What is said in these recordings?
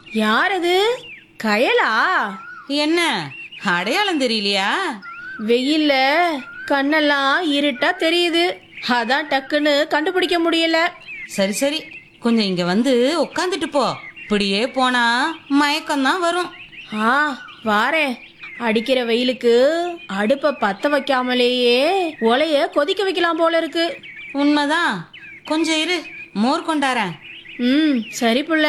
யார் அது கயலா என்ன அடையாளம் தெரியலையா வெயில்ல கண்ணெல்லாம் இருட்டா தெரியுது அதான் டக்குன்னு கண்டுபிடிக்க முடியல சரி சரி கொஞ்சம் இங்க வந்து உட்காந்துட்டு போ இப்படியே போனா மயக்கம்தான் வரும் ஆ வாரேன் அடிக்கிற வெயிலுக்கு அடுப்பை பத்த வைக்காமலேயே ஒலைய கொதிக்க வைக்கலாம் போல இருக்கு உண்மைதான் கொஞ்சம் இரு மோர் கொண்டாரேன் ம் சரி புள்ள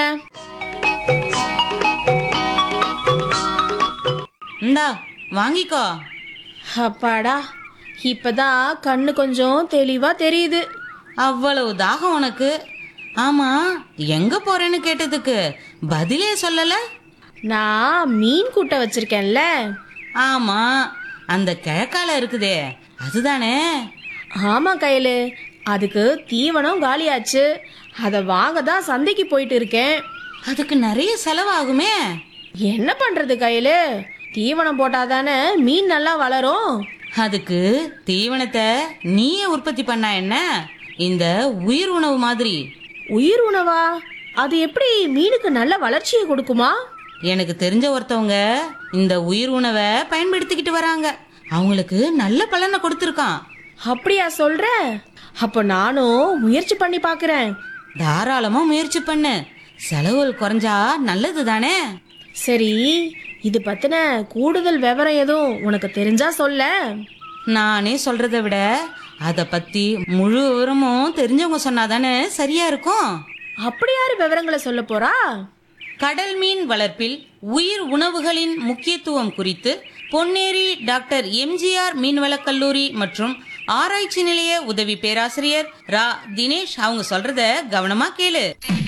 இந்தா வாங்கிக்கோ அப்பாடா இப்பதான் கண்ணு கொஞ்சம் தெளிவா தெரியுது அவ்வளவு தாகம் உனக்கு ஆமா எங்க போறேன்னு கேட்டதுக்கு பதிலே சொல்லல நான் மீன் கூட்ட வச்சிருக்கேன்ல ஆமா அந்த கிழக்கால இருக்குதே அதுதானே ஆமா கையலு அதுக்கு தீவனம் காலியாச்சு அதை வாங்க தான் சந்தைக்கு போயிட்டு இருக்கேன் அதுக்கு நிறைய செலவாகுமே என்ன பண்றது கையலு தீவனம் போட்டாதானே மீன் நல்லா வளரும் அதுக்கு தீவனத்தை நீயே உற்பத்தி பண்ணா என்ன இந்த உயிர் உணவு மாதிரி உயிர் உணவா அது எப்படி மீனுக்கு நல்ல வளர்ச்சியை கொடுக்குமா எனக்கு தெரிஞ்ச ஒருத்தவங்க இந்த உயிர் உணவை பயன்படுத்திக்கிட்டு வராங்க அவங்களுக்கு நல்ல பலனை கொடுத்துருக்கான் அப்படியா சொல்ற அப்ப நானும் முயற்சி பண்ணி பார்க்கறேன் தாராளமா முயற்சி பண்ணு செலவுகள் குறைஞ்சா நல்லது தானே சரி இது பத்தின கூடுதல் விவரம் எதுவும் உனக்கு தெரிஞ்சா சொல்ல நானே சொல்றதை விட அதை பத்தி முழு விவரமும் தெரிஞ்சவங்க சொன்னாதானே சரியா இருக்கும் அப்படி யாரு விவரங்களை சொல்ல போறா கடல் மீன் வளர்ப்பில் உயிர் உணவுகளின் முக்கியத்துவம் குறித்து பொன்னேரி டாக்டர் எம்ஜிஆர் மீன்வளக் கல்லூரி மற்றும் ஆராய்ச்சி நிலைய உதவி பேராசிரியர் ரா தினேஷ் அவங்க சொல்றத கவனமா கேளு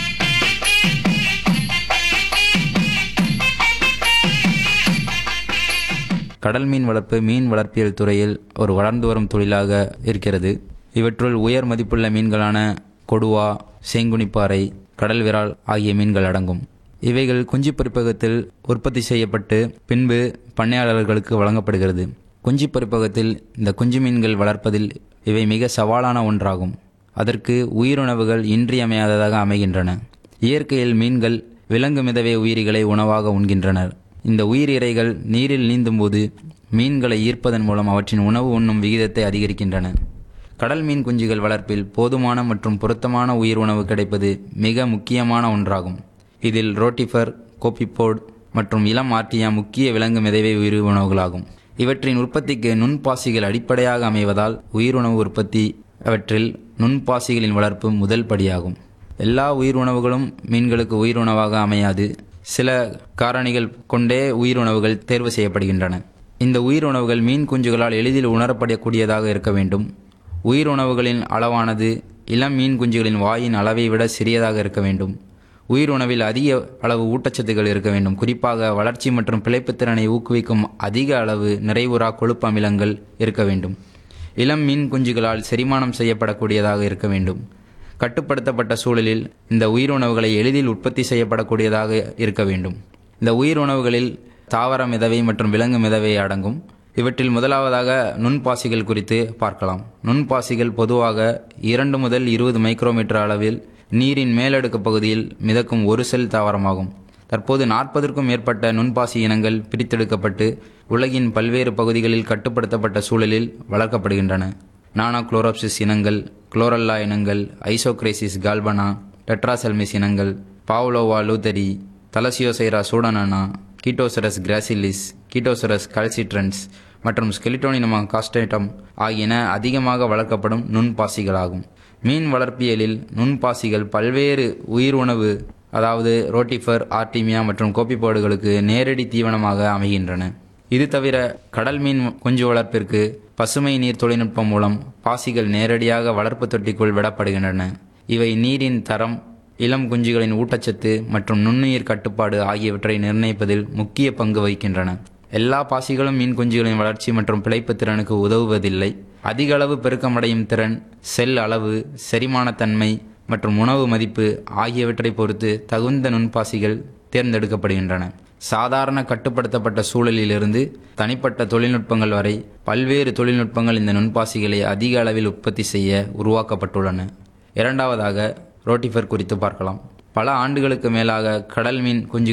கடல் மீன் வளர்ப்பு மீன் வளர்ப்பியல் துறையில் ஒரு வளர்ந்து வரும் தொழிலாக இருக்கிறது இவற்றுள் உயர் மதிப்புள்ள மீன்களான கொடுவா செங்குனிப்பாறை கடல் விரால் ஆகிய மீன்கள் அடங்கும் இவைகள் குஞ்சு பறிப்பகத்தில் உற்பத்தி செய்யப்பட்டு பின்பு பண்ணையாளர்களுக்கு வழங்கப்படுகிறது குஞ்சு பறிப்பகத்தில் இந்த குஞ்சு மீன்கள் வளர்ப்பதில் இவை மிக சவாலான ஒன்றாகும் அதற்கு உயிருணவுகள் இன்றியமையாததாக அமைகின்றன இயற்கையில் மீன்கள் விலங்கு மிதவை உயிரிகளை உணவாக உண்கின்றனர் இந்த உயிர் இரைகள் நீரில் நீந்தும்போது மீன்களை ஈர்ப்பதன் மூலம் அவற்றின் உணவு உண்ணும் விகிதத்தை அதிகரிக்கின்றன கடல் மீன் குஞ்சுகள் வளர்ப்பில் போதுமான மற்றும் பொருத்தமான உயிர் உணவு கிடைப்பது மிக முக்கியமான ஒன்றாகும் இதில் ரோட்டிஃபர் கோபிப்போட் மற்றும் இளம் ஆர்டியா முக்கிய விலங்கு மிதவை உயிர் உணவுகளாகும் இவற்றின் உற்பத்திக்கு நுண்பாசிகள் அடிப்படையாக அமைவதால் உயிருணவு உற்பத்தி அவற்றில் நுண்பாசிகளின் வளர்ப்பு முதல் படியாகும் எல்லா உயிர் உணவுகளும் மீன்களுக்கு உயிருணவாக அமையாது சில காரணிகள் கொண்டே உயிருணவுகள் தேர்வு செய்யப்படுகின்றன இந்த உயிருணவுகள் மீன் குஞ்சுகளால் எளிதில் உணரப்படக்கூடியதாக இருக்க வேண்டும் உயிருணவுகளின் அளவானது இளம் மீன் குஞ்சுகளின் வாயின் அளவை விட சிறியதாக இருக்க வேண்டும் உயிருணவில் அதிக அளவு ஊட்டச்சத்துக்கள் இருக்க வேண்டும் குறிப்பாக வளர்ச்சி மற்றும் பிழைப்புத் திறனை ஊக்குவிக்கும் அதிக அளவு நிறைவுறா கொழுப்பு அமிலங்கள் இருக்க வேண்டும் இளம் மீன் குஞ்சுகளால் செரிமானம் செய்யப்படக்கூடியதாக இருக்க வேண்டும் கட்டுப்படுத்தப்பட்ட சூழலில் இந்த உயிருணவுகளை எளிதில் உற்பத்தி செய்யப்படக்கூடியதாக இருக்க வேண்டும் இந்த உயிருணவுகளில் தாவர மிதவை மற்றும் விலங்கு மிதவை அடங்கும் இவற்றில் முதலாவதாக நுண்பாசிகள் குறித்து பார்க்கலாம் நுண்பாசிகள் பொதுவாக இரண்டு முதல் இருபது மைக்ரோமீட்டர் அளவில் நீரின் மேலடுக்கு பகுதியில் மிதக்கும் ஒரு செல் தாவரமாகும் தற்போது நாற்பதற்கும் மேற்பட்ட நுண்பாசி இனங்கள் பிரித்தெடுக்கப்பட்டு உலகின் பல்வேறு பகுதிகளில் கட்டுப்படுத்தப்பட்ட சூழலில் வளர்க்கப்படுகின்றன நானோ குளோரோப்சிஸ் இனங்கள் குளோரல்லா இனங்கள் ஐசோக்ரேசிஸ் கால்பனா டெட்ராசெல்மிஸ் இனங்கள் பாவ்லோவா லூத்தரி தலசியோசைரா சூடனானா கீட்டோசரஸ் கிராசிலிஸ் கீட்டோசரஸ் கால்சிட்ரன்ஸ் மற்றும் ஸ்கெலிட்டோனினமா காஸ்டேட்டம் ஆகியன அதிகமாக வளர்க்கப்படும் நுண்பாசிகளாகும் மீன் வளர்ப்பியலில் நுண்பாசிகள் பல்வேறு உயிர் உணவு அதாவது ரோட்டிஃபர் ஆர்டிமியா மற்றும் கோப்பிப்பாடுகளுக்கு நேரடி தீவனமாக அமைகின்றன இது தவிர கடல் மீன் குஞ்சு வளர்ப்பிற்கு பசுமை நீர் தொழில்நுட்பம் மூலம் பாசிகள் நேரடியாக வளர்ப்பு தொட்டிக்குள் விடப்படுகின்றன இவை நீரின் தரம் இளம் குஞ்சுகளின் ஊட்டச்சத்து மற்றும் நுண்ணுயிர் கட்டுப்பாடு ஆகியவற்றை நிர்ணயிப்பதில் முக்கிய பங்கு வகிக்கின்றன எல்லா பாசிகளும் மீன் குஞ்சுகளின் வளர்ச்சி மற்றும் பிழைப்பு திறனுக்கு உதவுவதில்லை அதிக அளவு பெருக்கமடையும் திறன் செல் அளவு செரிமானத்தன்மை மற்றும் உணவு மதிப்பு ஆகியவற்றை பொறுத்து தகுந்த நுண்பாசிகள் தேர்ந்தெடுக்கப்படுகின்றன சாதாரண கட்டுப்படுத்தப்பட்ட சூழலிலிருந்து தனிப்பட்ட தொழில்நுட்பங்கள் வரை பல்வேறு தொழில்நுட்பங்கள் இந்த நுண்பாசிகளை அதிக அளவில் உற்பத்தி செய்ய உருவாக்கப்பட்டுள்ளன இரண்டாவதாக ரோட்டிஃபர் குறித்து பார்க்கலாம் பல ஆண்டுகளுக்கு மேலாக கடல் மீன் குஞ்சு